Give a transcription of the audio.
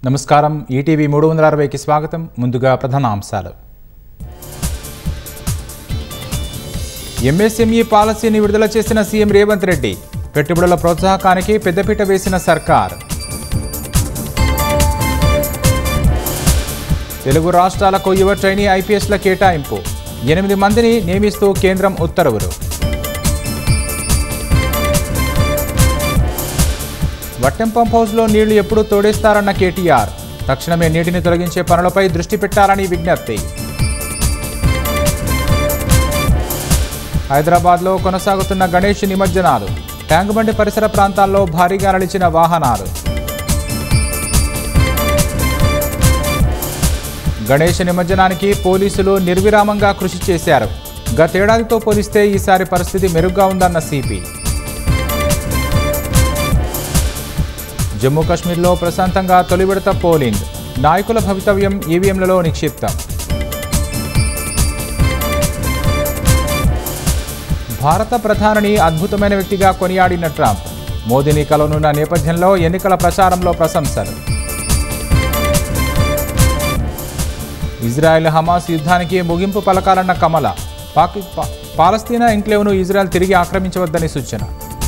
నమస్కారం ఈటీవీ మూడు వందల అరవైకి స్వాగతం ముందుగా ప్రధాన అంశాలు ఎంఎస్ఎంఈ పాలసీని విడుదల చేసిన సీఎం రేవంత్ రెడ్డి పెట్టుబడుల ప్రోత్సాహకానికి పెద్దపీట వేసిన సర్కార్ తెలుగు రాష్ట్రాలకు యువ ట్రైనీ ఐపీఎస్ల కేటాయింపు ఎనిమిది మందిని నియమిస్తూ కేంద్రం ఉత్తర్వులు వట్టెం పంప్ హౌస్లో నీళ్లు ఎప్పుడు తోడేస్తారన్న కేటీఆర్ తక్షణమే నీటిని తొలగించే పనులపై దృష్టి పెట్టాలని విజ్ఞప్తి హైదరాబాద్లో కొనసాగుతున్న గణేష్ నిమజ్జనాలు ట్యాంకుబండి పరిసర ప్రాంతాల్లో భారీగా నడిచిన వాహనాలు గణేష్ నిమజ్జనానికి పోలీసులు నిర్విరామంగా కృషి చేశారు గతేడాదితో పోలిస్తే ఈసారి పరిస్థితి మెరుగ్గా ఉందన్న సిపి జమ్మూ కాశ్మీర్లో ప్రశాంతంగా తొలి విడత పోలింగ్ నాయకుల భవితవ్యం ఈవీఎంలలో నిక్షిప్తం భారత ప్రధానిని అద్భుతమైన వ్యక్తిగా కొనియాడిన ట్రంప్ మోదీని కలవనున్న నేపథ్యంలో ఎన్నికల ప్రచారంలో ప్రశంసలు ఇజ్రాయెల్ హమాస్ యుద్ధానికి ముగింపు పలకాలన్న కమల పాకి పా- పాలస్తీనా ఎంక్లేవ్ను ఇజ్రాయెల్ తిరిగి ఆక్రమించవద్దని సూచన